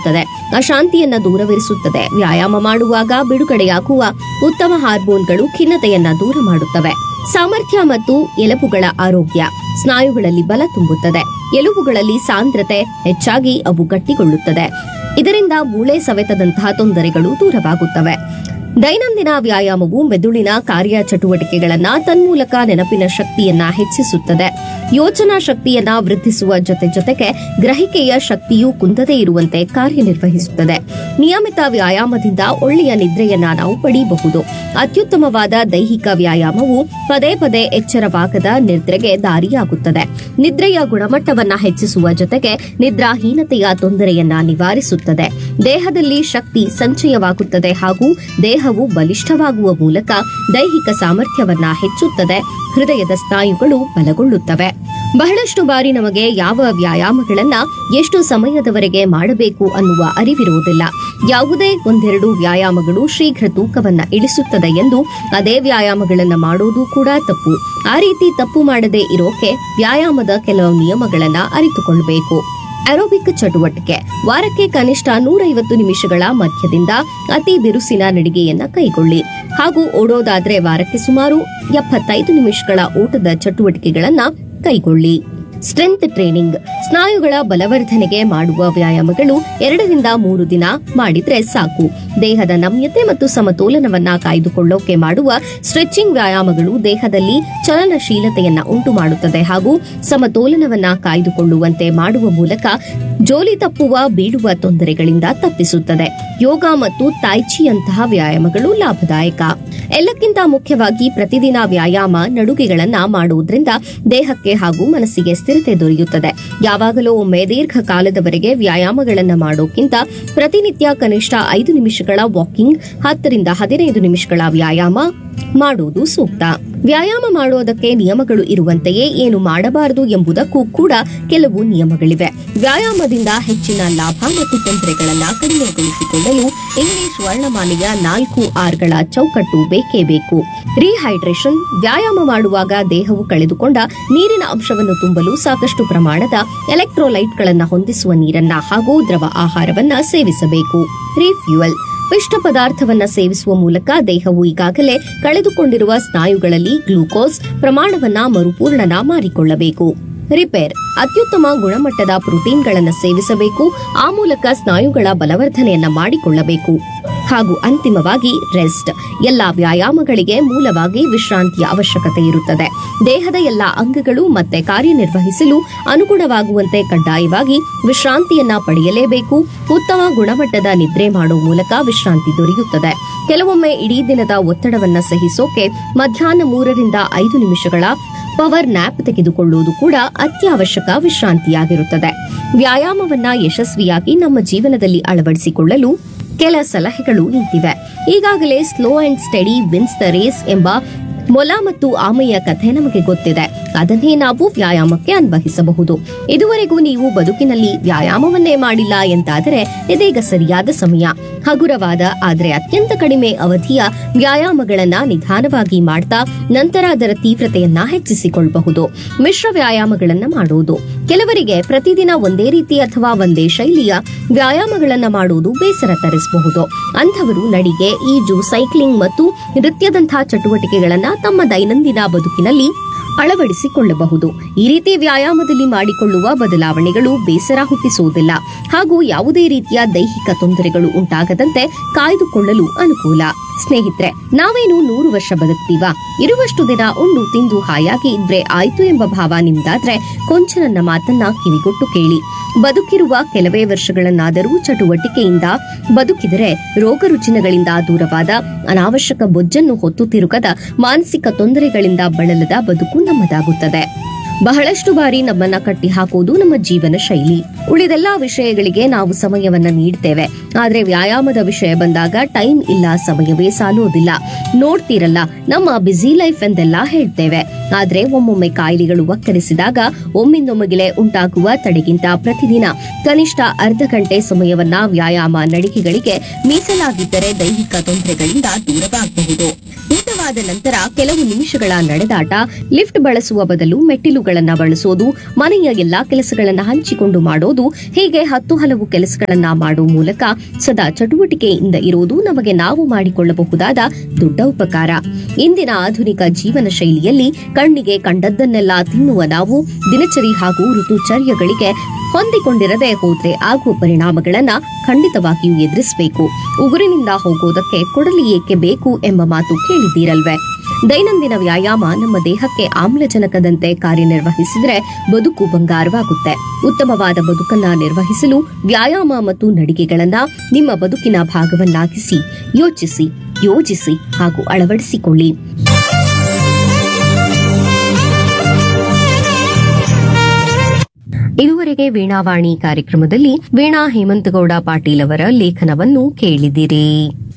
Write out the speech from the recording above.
ನೀಡುತ್ತದೆ ಅಶಾಂತಿಯನ್ನ ದೂರವಿರಿಸುತ್ತದೆ ವ್ಯಾಯಾಮ ಮಾಡುವಾಗ ಬಿಡುಗಡೆಯಾಗುವ ಉತ್ತಮ ಹಾರ್ಮೋನ್ಗಳು ಖಿನ್ನತೆಯನ್ನ ದೂರ ಮಾಡುತ್ತವೆ ಸಾಮರ್ಥ್ಯ ಮತ್ತು ಎಲುಬುಗಳ ಆರೋಗ್ಯ ಸ್ನಾಯುಗಳಲ್ಲಿ ಬಲ ತುಂಬುತ್ತದೆ ಎಲುಬುಗಳಲ್ಲಿ ಸಾಂದ್ರತೆ ಹೆಚ್ಚಾಗಿ ಅವು ಗಟ್ಟಿಗೊಳ್ಳುತ್ತದೆ ಇದರಿಂದ ಮೂಳೆ ಸವೆತದಂತಹ ತೊಂದರೆಗಳು ದೂರವಾಗುತ್ತವೆ ದೈನಂದಿನ ವ್ಯಾಯಾಮವು ಮೆದುಳಿನ ಕಾರ್ಯಚಟುವಟಿಕೆಗಳನ್ನ ತನ್ಮೂಲಕ ನೆನಪಿನ ಶಕ್ತಿಯನ್ನ ಹೆಚ್ಚಿಸುತ್ತದೆ ಯೋಚನಾ ಶಕ್ತಿಯನ್ನ ವೃದ್ಧಿಸುವ ಜೊತೆ ಜೊತೆಗೆ ಗ್ರಹಿಕೆಯ ಶಕ್ತಿಯು ಕುಂದದೇ ಇರುವಂತೆ ಕಾರ್ಯನಿರ್ವಹಿಸುತ್ತದೆ ನಿಯಮಿತ ವ್ಯಾಯಾಮದಿಂದ ಒಳ್ಳೆಯ ನಿದ್ರೆಯನ್ನ ನಾವು ಪಡೆಯಬಹುದು ಅತ್ಯುತ್ತಮವಾದ ದೈಹಿಕ ವ್ಯಾಯಾಮವು ಪದೇ ಪದೇ ಎಚ್ಚರವಾಗದ ನಿದ್ರೆಗೆ ದಾರಿಯಾಗುತ್ತದೆ ನಿದ್ರೆಯ ಗುಣಮಟ್ಟವನ್ನ ಹೆಚ್ಚಿಸುವ ಜೊತೆಗೆ ನಿದ್ರಾಹೀನತೆಯ ತೊಂದರೆಯನ್ನ ನಿವಾರಿಸುತ್ತದೆ ದೇಹದಲ್ಲಿ ಶಕ್ತಿ ಸಂಚಯವಾಗುತ್ತದೆ ಹಾಗೂ ದೇಹವು ಬಲಿಷ್ಠವಾಗುವ ಮೂಲಕ ದೈಹಿಕ ಸಾಮರ್ಥ್ಯವನ್ನ ಹೆಚ್ಚುತ್ತದೆ ಹೃದಯದ ಸ್ನಾಯುಗಳು ಬಲಗೊಳ್ಳುತ್ತವೆ ಬಹಳಷ್ಟು ಬಾರಿ ನಮಗೆ ಯಾವ ವ್ಯಾಯಾಮಗಳನ್ನ ಎಷ್ಟು ಸಮಯದವರೆಗೆ ಮಾಡಬೇಕು ಅನ್ನುವ ಅರಿವಿರುವುದಿಲ್ಲ ಯಾವುದೇ ಒಂದೆರಡು ವ್ಯಾಯಾಮಗಳು ಶೀಘ್ರ ತೂಕವನ್ನ ಇಳಿಸುತ್ತದೆ ಎಂದು ಅದೇ ವ್ಯಾಯಾಮಗಳನ್ನ ಮಾಡೋದು ಕೂಡ ತಪ್ಪು ಆ ರೀತಿ ತಪ್ಪು ಮಾಡದೇ ಇರೋಕೆ ವ್ಯಾಯಾಮದ ಕೆಲವು ನಿಯಮಗಳನ್ನ ಅರಿತುಕೊಳ್ಳಬೇಕು ಅರೋಬಿಕ್ ಚಟುವಟಿಕೆ ವಾರಕ್ಕೆ ಕನಿಷ್ಠ ನೂರೈವತ್ತು ನಿಮಿಷಗಳ ಮಧ್ಯದಿಂದ ಅತಿ ಬಿರುಸಿನ ನಡಿಗೆಯನ್ನ ಕೈಗೊಳ್ಳಿ ಹಾಗೂ ಓಡೋದಾದ್ರೆ ವಾರಕ್ಕೆ ಸುಮಾರು ಎಪ್ಪತ್ತೈದು ನಿಮಿಷಗಳ ಓಟದ ಚಟುವಟಿಕೆಗಳನ್ನ ಕೈಗೊಳ್ಳಿ ಸ್ಟ್ರೆಂತ್ ಟ್ರೈನಿಂಗ್ ಸ್ನಾಯುಗಳ ಬಲವರ್ಧನೆಗೆ ಮಾಡುವ ವ್ಯಾಯಾಮಗಳು ಎರಡರಿಂದ ಮೂರು ದಿನ ಮಾಡಿದ್ರೆ ಸಾಕು ದೇಹದ ನಮ್ಯತೆ ಮತ್ತು ಸಮತೋಲನವನ್ನ ಕಾಯ್ದುಕೊಳ್ಳೋಕೆ ಮಾಡುವ ಸ್ಟ್ರೆಚಿಂಗ್ ವ್ಯಾಯಾಮಗಳು ದೇಹದಲ್ಲಿ ಚಲನಶೀಲತೆಯನ್ನ ಉಂಟು ಮಾಡುತ್ತದೆ ಹಾಗೂ ಸಮತೋಲನವನ್ನ ಕಾಯ್ದುಕೊಳ್ಳುವಂತೆ ಮಾಡುವ ಮೂಲಕ ಜೋಲಿ ತಪ್ಪುವ ಬೀಳುವ ತೊಂದರೆಗಳಿಂದ ತಪ್ಪಿಸುತ್ತದೆ ಯೋಗ ಮತ್ತು ತಾಯ್ಚಿಯಂತಹ ವ್ಯಾಯಾಮಗಳು ಲಾಭದಾಯಕ ಎಲ್ಲಕ್ಕಿಂತ ಮುಖ್ಯವಾಗಿ ಪ್ರತಿದಿನ ವ್ಯಾಯಾಮ ನಡುಗೆಗಳನ್ನ ಮಾಡುವುದರಿಂದ ದೇಹಕ್ಕೆ ಹಾಗೂ ಮನಸ್ಸಿಗೆ ಸ್ಥಿರತೆ ದೊರೆಯುತ್ತದೆ ಯಾವಾಗಲೂ ಒಮ್ಮೆ ದೀರ್ಘಕಾಲದವರೆಗೆ ವ್ಯಾಯಾಮಗಳನ್ನ ಮಾಡೋಕ್ಕಿಂತ ಪ್ರತಿನಿತ್ಯ ಕನಿಷ್ಠ ಐದು ನಿಮಿಷಗಳ ವಾಕಿಂಗ್ ಹತ್ತರಿಂದ ಹದಿನೈದು ನಿಮಿಷಗಳ ವ್ಯಾಯಾಮ ಮಾಡುವುದು ಸೂಕ್ತ ವ್ಯಾಯಾಮ ಮಾಡುವುದಕ್ಕೆ ನಿಯಮಗಳು ಇರುವಂತೆಯೇ ಏನು ಮಾಡಬಾರದು ಎಂಬುದಕ್ಕೂ ಕೂಡ ಕೆಲವು ನಿಯಮಗಳಿವೆ ವ್ಯಾಯಾಮದಿಂದ ಹೆಚ್ಚಿನ ಲಾಭ ಮತ್ತು ತೊಂದರೆಗಳನ್ನ ಕಡಿಮೆಗೊಳಿಸಿಕೊಳ್ಳಲು ಇಂಗ್ಲಿಷ್ ವರ್ಣಮಾಲೆಯ ನಾಲ್ಕು ಆರ್ಗಳ ಚೌಕಟ್ಟು ಬೇಕೇ ಬೇಕು ರಿಹೈಡ್ರೇಷನ್ ವ್ಯಾಯಾಮ ಮಾಡುವಾಗ ದೇಹವು ಕಳೆದುಕೊಂಡ ನೀರಿನ ಅಂಶವನ್ನು ತುಂಬಲು ಸಾಕಷ್ಟು ಪ್ರಮಾಣದ ಎಲೆಕ್ಟ್ರೋಲೈಟ್ಗಳನ್ನ ಹೊಂದಿಸುವ ನೀರನ್ನ ಹಾಗೂ ದ್ರವ ಆಹಾರವನ್ನ ಸೇವಿಸಬೇಕು ರಿಫ್ಯೂಯಲ್ ಪಿಷ್ಟ ಪದಾರ್ಥವನ್ನ ಸೇವಿಸುವ ಮೂಲಕ ದೇಹವು ಈಗಾಗಲೇ ಕಳೆದುಕೊಂಡಿರುವ ಸ್ನಾಯುಗಳಲ್ಲಿ ಗ್ಲೂಕೋಸ್ ಪ್ರಮಾಣವನ್ನ ಮರುಪೂರ್ಣನ ಮಾಡಿಕೊಳ್ಳಬೇಕು ರಿಪೇರ್ ಅತ್ಯುತ್ತಮ ಗುಣಮಟ್ಟದ ಪ್ರೋಟೀನ್ಗಳನ್ನು ಸೇವಿಸಬೇಕು ಆ ಮೂಲಕ ಸ್ನಾಯುಗಳ ಬಲವರ್ಧನೆಯನ್ನ ಮಾಡಿಕೊಳ್ಳಬೇಕು ಹಾಗೂ ಅಂತಿಮವಾಗಿ ರೆಸ್ಟ್ ಎಲ್ಲಾ ವ್ಯಾಯಾಮಗಳಿಗೆ ಮೂಲವಾಗಿ ವಿಶ್ರಾಂತಿಯ ಅವಶ್ಯಕತೆ ಇರುತ್ತದೆ ದೇಹದ ಎಲ್ಲಾ ಅಂಗಗಳು ಮತ್ತೆ ಕಾರ್ಯನಿರ್ವಹಿಸಲು ಅನುಗುಣವಾಗುವಂತೆ ಕಡ್ಡಾಯವಾಗಿ ವಿಶ್ರಾಂತಿಯನ್ನ ಪಡೆಯಲೇಬೇಕು ಉತ್ತಮ ಗುಣಮಟ್ಟದ ನಿದ್ರೆ ಮಾಡುವ ಮೂಲಕ ವಿಶ್ರಾಂತಿ ದೊರೆಯುತ್ತದೆ ಕೆಲವೊಮ್ಮೆ ಇಡೀ ದಿನದ ಒತ್ತಡವನ್ನ ಸಹಿಸೋಕೆ ಮಧ್ಯಾಹ್ನ ಮೂರರಿಂದ ಐದು ನಿಮಿಷಗಳ ಪವರ್ ನ್ಯಾಪ್ ತೆಗೆದುಕೊಳ್ಳುವುದು ಕೂಡ ಅತ್ಯವಶ್ಯಕ ವಿಶ್ರಾಂತಿಯಾಗಿರುತ್ತದೆ ವ್ಯಾಯಾಮವನ್ನ ಯಶಸ್ವಿಯಾಗಿ ನಮ್ಮ ಜೀವನದಲ್ಲಿ ಅಳವಡಿಸಿಕೊಳ್ಳಲು ಕೆಲ ಸಲಹೆಗಳು ಇಂತಿವೆ ಈಗಾಗಲೇ slow and steady wins the race ಎಂಬ ಮೊಲ ಮತ್ತು ಆಮೆಯ ಕಥೆ ನಮಗೆ ಗೊತ್ತಿದೆ ಅದನ್ನೇ ನಾವು ವ್ಯಾಯಾಮಕ್ಕೆ ಅನ್ವಹಿಸಬಹುದು ಇದುವರೆಗೂ ನೀವು ಬದುಕಿನಲ್ಲಿ ವ್ಯಾಯಾಮವನ್ನೇ ಮಾಡಿಲ್ಲ ಎಂದಾದರೆ ಇದೀಗ ಸರಿಯಾದ ಸಮಯ ಹಗುರವಾದ ಆದರೆ ಅತ್ಯಂತ ಕಡಿಮೆ ಅವಧಿಯ ವ್ಯಾಯಾಮಗಳನ್ನ ನಿಧಾನವಾಗಿ ಮಾಡ್ತಾ ನಂತರ ಅದರ ತೀವ್ರತೆಯನ್ನ ಹೆಚ್ಚಿಸಿಕೊಳ್ಳಬಹುದು ಮಿಶ್ರ ವ್ಯಾಯಾಮಗಳನ್ನ ಮಾಡುವುದು ಕೆಲವರಿಗೆ ಪ್ರತಿದಿನ ಒಂದೇ ರೀತಿ ಅಥವಾ ಒಂದೇ ಶೈಲಿಯ ವ್ಯಾಯಾಮಗಳನ್ನ ಮಾಡುವುದು ಬೇಸರ ತರಿಸಬಹುದು ಅಂಥವರು ನಡಿಗೆ ಈಜು ಸೈಕ್ಲಿಂಗ್ ಮತ್ತು ನೃತ್ಯದಂತಹ ಚಟುವಟಿಕೆಗಳನ್ನ ತಮ್ಮ ದೈನಂದಿನ ಬದುಕಿನಲ್ಲಿ ಅಳವಡಿಸಿಕೊಳ್ಳಬಹುದು ಈ ರೀತಿ ವ್ಯಾಯಾಮದಲ್ಲಿ ಮಾಡಿಕೊಳ್ಳುವ ಬದಲಾವಣೆಗಳು ಬೇಸರ ಹುಟ್ಟಿಸುವುದಿಲ್ಲ ಹಾಗೂ ಯಾವುದೇ ರೀತಿಯ ದೈಹಿಕ ತೊಂದರೆಗಳು ಉಂಟಾಗದಂತೆ ಕಾಯ್ದುಕೊಳ್ಳಲು ಅನುಕೂಲ ಸ್ನೇಹಿತರೆ ನಾವೇನು ನೂರು ವರ್ಷ ಬದುಕ್ತೀವಾ ಇರುವಷ್ಟು ದಿನ ಉಂಡು ತಿಂದು ಹಾಯಾಗಿ ಇದ್ರೆ ಆಯ್ತು ಎಂಬ ಭಾವ ನಿಮ್ದಾದ್ರೆ ಕೊಂಚ ನನ್ನ ಮಾತನ್ನ ಕಿವಿಗೊಟ್ಟು ಕೇಳಿ ಬದುಕಿರುವ ಕೆಲವೇ ವರ್ಷಗಳನ್ನಾದರೂ ಚಟುವಟಿಕೆಯಿಂದ ಬದುಕಿದರೆ ರೋಗ ರುಜಿನಗಳಿಂದ ದೂರವಾದ ಅನಾವಶ್ಯಕ ಬೊಜ್ಜನ್ನು ಹೊತ್ತು ತಿರುಗದ ಮಾನಸಿಕ ತೊಂದರೆಗಳಿಂದ ಬಳಲದ ಬದುಕು ನಮ್ಮದಾಗುತ್ತದೆ ಬಹಳಷ್ಟು ಬಾರಿ ನಮ್ಮನ್ನ ಕಟ್ಟಿ ಹಾಕುವುದು ನಮ್ಮ ಜೀವನ ಶೈಲಿ ಉಳಿದೆಲ್ಲಾ ವಿಷಯಗಳಿಗೆ ನಾವು ಸಮಯವನ್ನ ನೀಡ್ತೇವೆ ಆದ್ರೆ ವ್ಯಾಯಾಮದ ವಿಷಯ ಬಂದಾಗ ಟೈಮ್ ಇಲ್ಲ ಸಮಯವೇ ಸಾಲೋದಿಲ್ಲ ನೋಡ್ತಿರಲ್ಲ ನಮ್ಮ ಬ್ಯುಸಿ ಲೈಫ್ ಎಂದೆಲ್ಲ ಹೇಳ್ತೇವೆ ಆದ್ರೆ ಒಮ್ಮೊಮ್ಮೆ ಕಾಯಿಲೆಗಳು ಒಕ್ಕರಿಸಿದಾಗ ಒಮ್ಮಿಂದೊಮ್ಮೆಗೆ ಉಂಟಾಗುವ ತಡೆಗಿಂತ ಪ್ರತಿದಿನ ಕನಿಷ್ಠ ಅರ್ಧ ಗಂಟೆ ಸಮಯವನ್ನ ವ್ಯಾಯಾಮ ನಡಿಗೆಗಳಿಗೆ ಮೀಸಲಾಗಿದ್ದರೆ ದೈಹಿಕ ತೊಂದರೆಗಳಿಂದ ದೂರವಾಗಬಹುದು ಇಂತಹ ಬೆಳಗಾದ ನಂತರ ಕೆಲವು ನಿಮಿಷಗಳ ನಡೆದಾಟ ಲಿಫ್ಟ್ ಬಳಸುವ ಬದಲು ಮೆಟ್ಟಿಲುಗಳನ್ನ ಬಳಸೋದು ಮನೆಯ ಎಲ್ಲಾ ಕೆಲಸಗಳನ್ನ ಹಂಚಿಕೊಂಡು ಮಾಡೋದು ಹೀಗೆ ಹತ್ತು ಹಲವು ಕೆಲಸಗಳನ್ನ ಮಾಡುವ ಮೂಲಕ ಸದಾ ಚಟುವಟಿಕೆಯಿಂದ ಇರೋದು ನಮಗೆ ನಾವು ಮಾಡಿಕೊಳ್ಳಬಹುದಾದ ದೊಡ್ಡ ಉಪಕಾರ ಇಂದಿನ ಆಧುನಿಕ ಜೀವನ ಶೈಲಿಯಲ್ಲಿ ಕಣ್ಣಿಗೆ ಕಂಡದ್ದನ್ನೆಲ್ಲ ತಿನ್ನುವ ನಾವು ದಿನಚರಿ ಹಾಗೂ ಋತುಚರ್ಯಗಳಿಗೆ ಹೊಂದಿಕೊಂಡಿರದೆ ಹೋದ್ರೆ ಆಗುವ ಪರಿಣಾಮಗಳನ್ನ ಖಂಡಿತವಾಗಿಯೂ ಎದುರಿಸಬೇಕು ಉಗುರಿನಿಂದ ಹೋಗೋದಕ್ಕೆ ಕೊಡಲಿ ಏಕೆ ಬೇಕು ಎಂಬ ಮಾತು ಕೇಳಿದ್ದೀರಲ್ವೇ ದೈನಂದಿನ ವ್ಯಾಯಾಮ ನಮ್ಮ ದೇಹಕ್ಕೆ ಆಮ್ಲಜನಕದಂತೆ ಕಾರ್ಯನಿರ್ವಹಿಸಿದ್ರೆ ಬದುಕು ಬಂಗಾರವಾಗುತ್ತೆ ಉತ್ತಮವಾದ ಬದುಕನ್ನ ನಿರ್ವಹಿಸಲು ವ್ಯಾಯಾಮ ಮತ್ತು ನಡಿಗೆಗಳನ್ನ ನಿಮ್ಮ ಬದುಕಿನ ಭಾಗವನ್ನಾಗಿಸಿ ಯೋಚಿಸಿ ಯೋಜಿಸಿ ಹಾಗೂ ಅಳವಡಿಸಿಕೊಳ್ಳಿ ಇದುವರೆಗೆ ವೀಣಾವಾಣಿ ಕಾರ್ಯಕ್ರಮದಲ್ಲಿ ವೀಣಾ ಹೇಮಂತಗೌಡ ಪಾಟೀಲ್ ಅವರ ಲೇಖನವನ್ನು ಕೇಳಿದಿರಿ